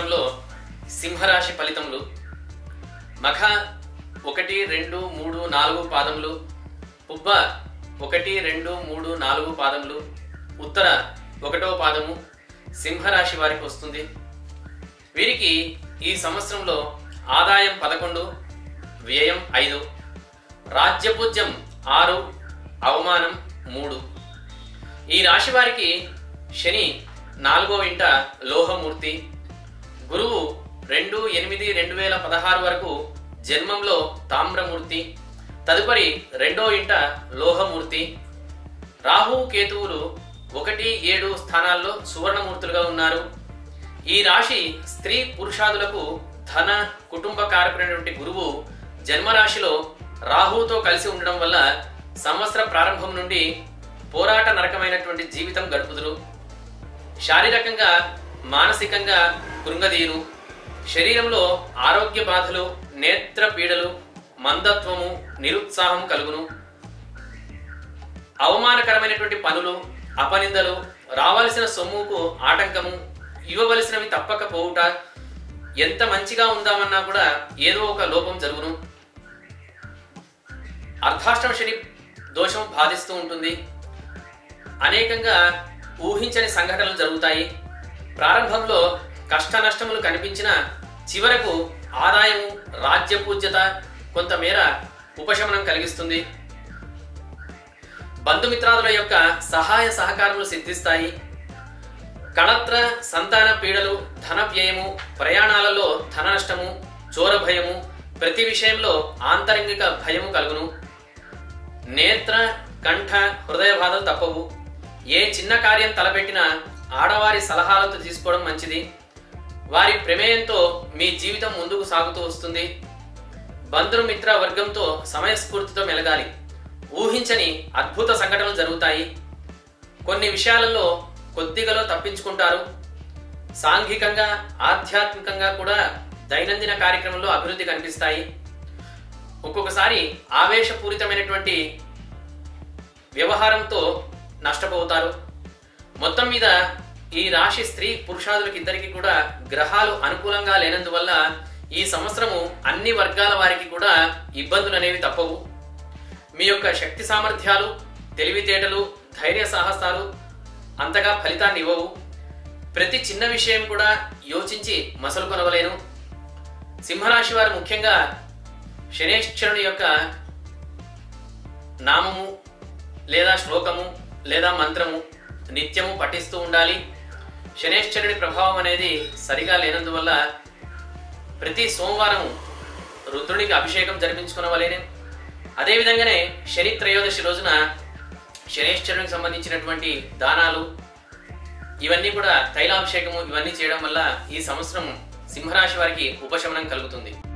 సంవత్సరంలో సింహరాశి ఫలితములు మఖ ఒకటి రెండు మూడు నాలుగు పాదములు పుబ్బ ఒకటి రెండు మూడు నాలుగు పాదములు ఉత్తర ఒకటో పాదము సింహరాశి వారికి వస్తుంది వీరికి ఈ సంవత్సరంలో ఆదాయం పదకొండు వ్యయం ఐదు రాజ్యపూజ్యం ఆరు అవమానం మూడు ఈ రాశి వారికి శని నాలుగో ఇంట లోహమూర్తి గురువు రెండు ఎనిమిది రెండు వేల పదహారు వరకు జన్మంలో తామ్రమూర్తి తదుపరి రెండో ఇంట లోహమూర్తి రాహు కేతువులు ఒకటి ఏడు స్థానాల్లో సువర్ణమూర్తులుగా ఉన్నారు ఈ రాశి స్త్రీ పురుషాదులకు ధన కుటుంబ కారకుడైనటువంటి గురువు జన్మరాశిలో రాహుతో కలిసి ఉండడం వల్ల సంవత్సర ప్రారంభం నుండి పోరాట నరకమైనటువంటి జీవితం గడుపుదురు శారీరకంగా మానసికంగా కృంగదీరు శరీరంలో ఆరోగ్య బాధలు నేత్ర పీడలు మందత్వము నిరుత్సాహం కలుగును అవమానకరమైనటువంటి పనులు అపనిందలు రావాల్సిన సొమ్ముకు ఆటంకము ఇవ్వవలసినవి తప్పకపోవుట ఎంత మంచిగా ఉందామన్నా కూడా ఏదో ఒక లోపం జరుగును అర్ధాష్టమ శని దోషం బాధిస్తూ ఉంటుంది అనేకంగా ఊహించని సంఘటనలు జరుగుతాయి ప్రారంభంలో కష్ట నష్టములు కనిపించిన చివరకు ఆదాయము రాజ్యపూజ్యత కొంతమేర ఉపశమనం కలిగిస్తుంది బంధుమిత్రాదుల యొక్క సహాయ సహకారములు సిద్ధిస్తాయి కళత్ర సంతాన పీడలు ధన వ్యయము ప్రయాణాలలో ధన నష్టము చోర భయము ప్రతి విషయంలో ఆంతరంగిక భయము కలుగును నేత్ర కంఠ హృదయ బాధలు తప్పవు ఏ చిన్న కార్యం తలపెట్టినా ఆడవారి సలహాలతో తీసుకోవడం మంచిది వారి ప్రమేయంతో మీ జీవితం ముందుకు సాగుతూ వస్తుంది బంధుమిత్ర వర్గంతో సమయస్ఫూర్తితో మెలగాలి ఊహించని అద్భుత సంఘటనలు జరుగుతాయి కొన్ని విషయాలలో కొద్దిగలో తప్పించుకుంటారు సాంఘికంగా ఆధ్యాత్మికంగా కూడా దైనందిన కార్యక్రమంలో అభివృద్ధి కనిపిస్తాయి ఒక్కొక్కసారి ఆవేశపూరితమైనటువంటి వ్యవహారంతో నష్టపోతారు మొత్తం మీద ఈ రాశి స్త్రీ పురుషాదులకి ఇద్దరికి కూడా గ్రహాలు అనుకూలంగా లేనందువల్ల ఈ సంవత్సరము అన్ని వర్గాల వారికి కూడా ఇబ్బందులు అనేవి తప్పవు మీ యొక్క శక్తి సామర్థ్యాలు తెలివితేటలు ధైర్య సాహసాలు అంతగా ఫలితాన్ని ఇవ్వవు ప్రతి చిన్న విషయం కూడా యోచించి మసలు కొనవలేను సింహరాశి వారు ముఖ్యంగా శనేశ్వరుని యొక్క నామము లేదా శ్లోకము లేదా మంత్రము నిత్యము పఠిస్తూ ఉండాలి శనేశ్వరుడి ప్రభావం అనేది సరిగా లేనందువల్ల ప్రతి సోమవారం రుద్రునికి అభిషేకం జరిపించుకునవలేను అదేవిధంగానే శని త్రయోదశి రోజున శనేశ్వరునికి సంబంధించినటువంటి దానాలు ఇవన్నీ కూడా తైలాభిషేకము ఇవన్నీ చేయడం వల్ల ఈ సంవత్సరం సింహరాశి వారికి ఉపశమనం కలుగుతుంది